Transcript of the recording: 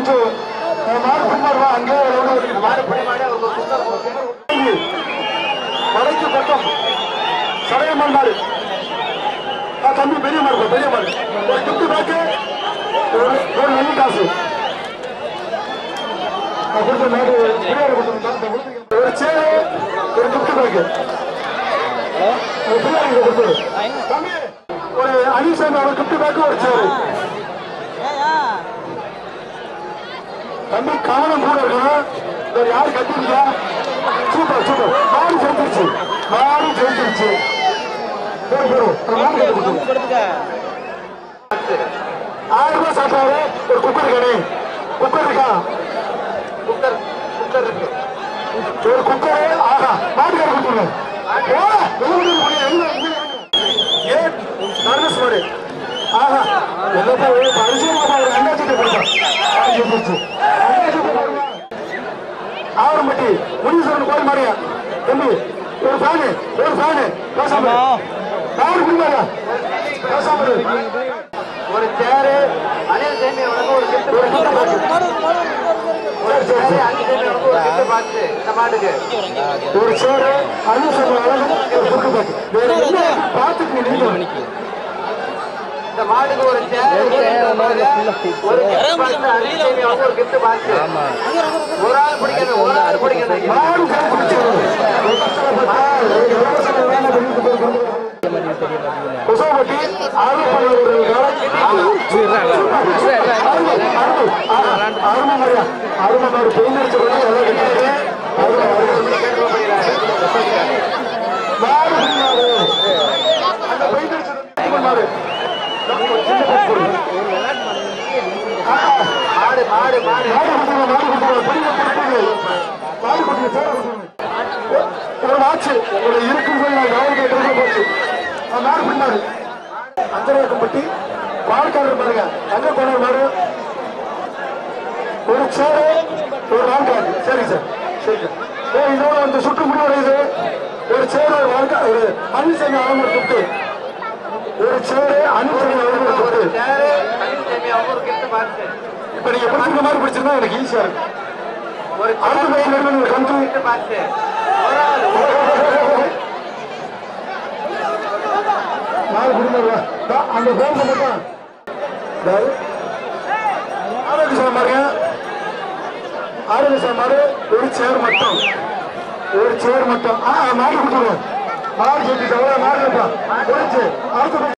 கொஞ்சம் அஹ், மாடு பிடிமாடுவா அங்கே மாடு பிடி மாடு ஒரு குக்கர் போட்டு வடக்கு பக்கம் சடையம்மன் மாடு ஆ, தம்பி பெரிய மாடு பா, பெரிய மாடு ஒரு கிஃப்ட் பேக்கு ஒரு ஒரு நல்ல காசு நான் கொடுத்த மாடு பிரியாணி கொடுத்து ஒரு சேரு ஒரு கிஃப்ட் பேக்கு ஒரு பிரியாணி கொடுத்தது தம்பி ஒரு அனிசன் ஒரு கிஃப்ட் பேக்கு ஒரு சேரு தம்பி கவனம் கூட இருக்கணும் வேற யாரு கத்திருக்கா சூப்பர் சூப்பர் மாடு ஜெயிச்சிருச்சு மாடு ஜெயிச்சிருச்சு போய் போயிடும் அந்த மாடு கட்டி கொடுத்துரு. ஆயிரம் ரூபாய் சாப்பிட்டாரு ஒரு குக்கர் கடை குக்கர் இருக்கா குக்கர் குக்கர் இருக்கு ஒரு குக்கர் ஆஹா மாட்டு கடை கொடுத்துருங்க ஓ, எங்க வீட்டுக்கு போனீங்க? எங்க, எங்க, எங்க? ஏன் நர்வஸ் மாடு ஆஹா என்னப்பா ஒரு பரிசீலனை ஒரு அண்டாச்சத்தை கொடுத்தான் மாடு ஜெயிச்சிருச்சு அண்டாச்சத்தை போடுங்க ஆவரம்பட்டி முனீஸ்வரன் கோயில் மாறியா தம்பி ஒரு ஃபேனு ஒரு ஃபேனு பேசாம இரு. நாலு குடிமாரியா பேசாம இரு. ஒரு சேரு அனில் சேமி உனக்கு ஒரு கிஃப்ட் ஒரு கிட்ட பாக்கு. ஒரு சேரு அனில் சேமி உனக்கு ஒரு கிஃப்ட் பாக்ஸ் இந்த மாட்டுக்கு ஒரு சேரு அனுசரணை அழகு ஒரு குட்டு பாக்கு வேற என்ன பார்த்துட்டு நீ நீங்க இந்த மாட்டுக்கு ஒரு சேரு ஒரு கிஃப்ட் பாக்ஸ் அனில் சேமி உனக்கு ஒரு கிஃப்ட் பாக்ஸ் ஒரு ஆள் பிடிக்கணும் ஒரு ஆள் பிடிக்கணும் மாடு கை குசவப்பட்டி அருமை மரியா அருமை மாடு பெயின் அடிச்ச உடனே எல்லாம் கட்டிட்டு அருமை மாடு மாடு அந்த பெயின் அடிச்சது மாடு சின்ன பையன் போடு. மாடு மாடு மாடு மாடு கொடுத்துருங்க, மாடு கொடுத்துருங்க, பெரிய கொடுத்துருங்க. மாடு கொடுத்துருங்க, சேர கொடுத்துருங்க. ஒரு வாட்ச் ஒரு இருக்கும் போய் நான் கவனம் கேட்டு போச்சு ஆ, மாடு பின்னாடு அஞ்சரையக்கம்பட்டி பால்காரர் பாருங்க தங்க கோணர் மாடு ஒரு சேரு ஒரு வாழ்க்காடு சரி சார் சரி சார் ஓ இதோட அந்த சுற்று முடிவடையுது ஒரு சேரு ஒரு வாழ்க்கை ஒரு அனுசரணை அலமர் துட்டு ஒரு சேரு அனுசரணை அலமர் துட்டு சேரு அனில் சேமி உனக்கு ஒரு கிஃப்ட் பாக்ஸ் இப்ப நீங்க பிடிச்சிருக்க மாதிரி பிடிச்சிருந்தா எனக்கு ஈஸியா இருக்கும் ஒரு அடுத்த பையன் நடுவில் ஒரு கந்து கிஃப்ட் பாக்ஸ் ஒரு ஆள் நாலு குடும்பம் அந்த கோபம் மட்டும் யாரு? ஆரோக்கிய சார் பாருங்க ஆரோக்கிய சார் மாடு ஒரு சேர் மட்டும் ஒரு சேர் மட்டும் ஆ மாடு கொடுத்துருவோம் மாடு சொல்லி தவிர மாடு இருக்கா அடுத்து அடுத்த